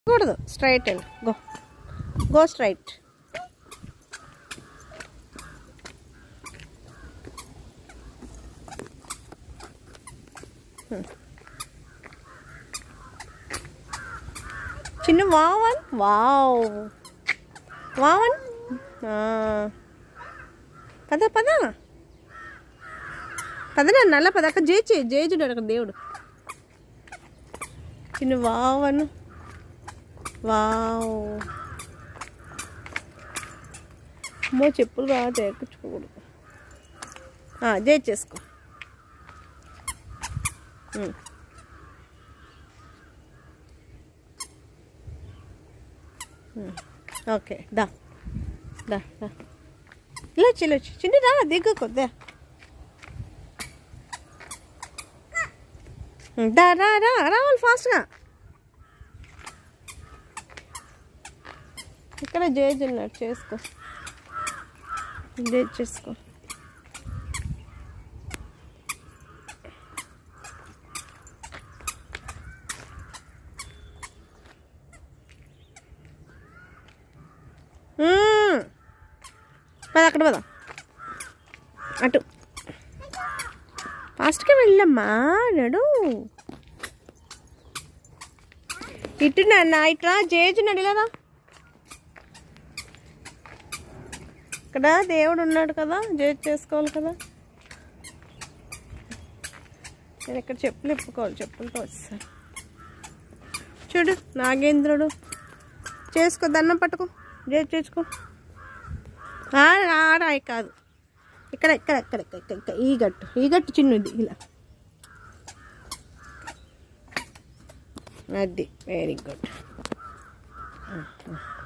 కూడదు straight and go go straight చిన్న వావన్ వావ్ వావన్ ఆ. పద పద పదనా నల్ల పద అక్కడ జేచి జేజుడు అక్కడ దేవుడు చిన్న వావన్ వావ్ అమ్మో చెప్పులు రా తేకుచ్చుకోకూడదు జే చేసుకో ఉమ్. ఉమ్. ఓకే దా దా దా ఇలా చిల్ల చిన్న రా దిగ్గకు దా ఉమ్, దా రా రా రావాలి ఫాస్ట్గా ఇక్కడ జేజ్ ఉన్నాడు చేసుకో జేజ్ చేసుకో మ్మ్. పద అక్కడ పద అటు ఫాస్ట్గా వెళ్ళమ్మా నడు ఇటు నాన్న ఇట్రా జేజు నడిలేదా ఇక్కడ దేవుడు ఉన్నాడు కదా జేజ్ చేసుకోవాలి కదా నేను ఇక్కడ చెప్పులు ఇప్పుకోవాలి చెప్పులతో వచ్చేసాను చూడు నాగేంద్రుడు చేసుకో దండం పట్టుకో జేజ్ చేసుకో ఆడ ఆడ కాదు ఇక్కడ ఇక్కడ ఇక్కడ ఇక్కడ ఇక్కడ ఇక్కడ ఈ గట్టు ఈ గట్టు చిన్నది ఇలా అది వెరీ గుడ్